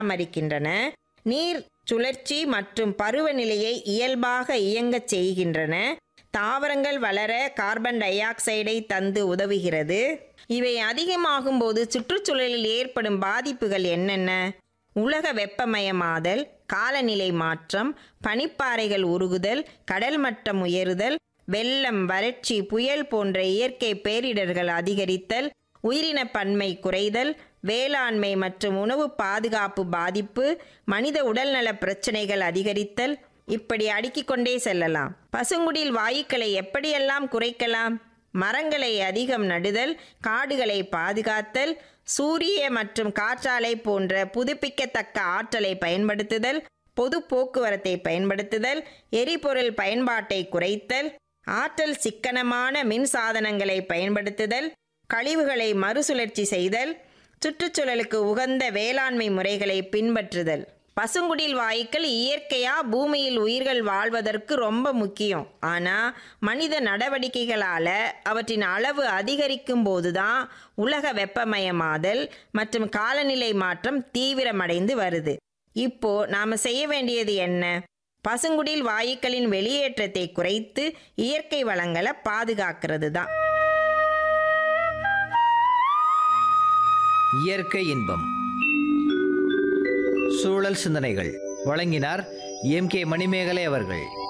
பராமரிக்கின்றன நீர் சுழற்சி மற்றும் பருவநிலையை இயல்பாக இயங்கச் செய்கின்றன தாவரங்கள் வளர கார்பன் டை ஆக்சைடை தந்து உதவுகிறது இவை அதிகமாகும் போது சுற்றுச்சூழலில் ஏற்படும் பாதிப்புகள் என்னென்ன உலக வெப்பமயமாதல் காலநிலை மாற்றம் பனிப்பாறைகள் உருகுதல் கடல் மட்டம் உயருதல் வெள்ளம் வறட்சி புயல் போன்ற இயற்கை பேரிடர்கள் அதிகரித்தல் உயிரின பன்மை குறைதல் வேளாண்மை மற்றும் உணவு பாதுகாப்பு பாதிப்பு மனித உடல்நல பிரச்சனைகள் அதிகரித்தல் இப்படி அடுக்கிக் கொண்டே செல்லலாம் பசுங்குடில் வாயுக்களை எப்படியெல்லாம் குறைக்கலாம் மரங்களை அதிகம் நடுதல் காடுகளை பாதுகாத்தல் சூரிய மற்றும் காற்றாலை போன்ற புதுப்பிக்கத்தக்க ஆற்றலை பயன்படுத்துதல் பொது போக்குவரத்தை பயன்படுத்துதல் எரிபொருள் பயன்பாட்டை குறைத்தல் ஆற்றல் சிக்கனமான மின் சாதனங்களை பயன்படுத்துதல் கழிவுகளை மறுசுழற்சி செய்தல் சுற்றுச்சூழலுக்கு உகந்த வேளாண்மை முறைகளை பின்பற்றுதல் பசுங்குடில் வாயுக்கள் இயற்கையா பூமியில் உயிர்கள் வாழ்வதற்கு ரொம்ப முக்கியம் ஆனா மனித நடவடிக்கைகளால அவற்றின் அளவு அதிகரிக்கும் போதுதான் உலக வெப்பமயமாதல் மற்றும் காலநிலை மாற்றம் தீவிரமடைந்து வருது இப்போ நாம செய்ய வேண்டியது என்ன பசுங்குடில் வாயுக்களின் வெளியேற்றத்தை குறைத்து இயற்கை வளங்களை பாதுகாக்கிறது தான் இயற்கை இன்பம் சூழல் சிந்தனைகள் வழங்கினார் எம் கே மணிமேகலை அவர்கள்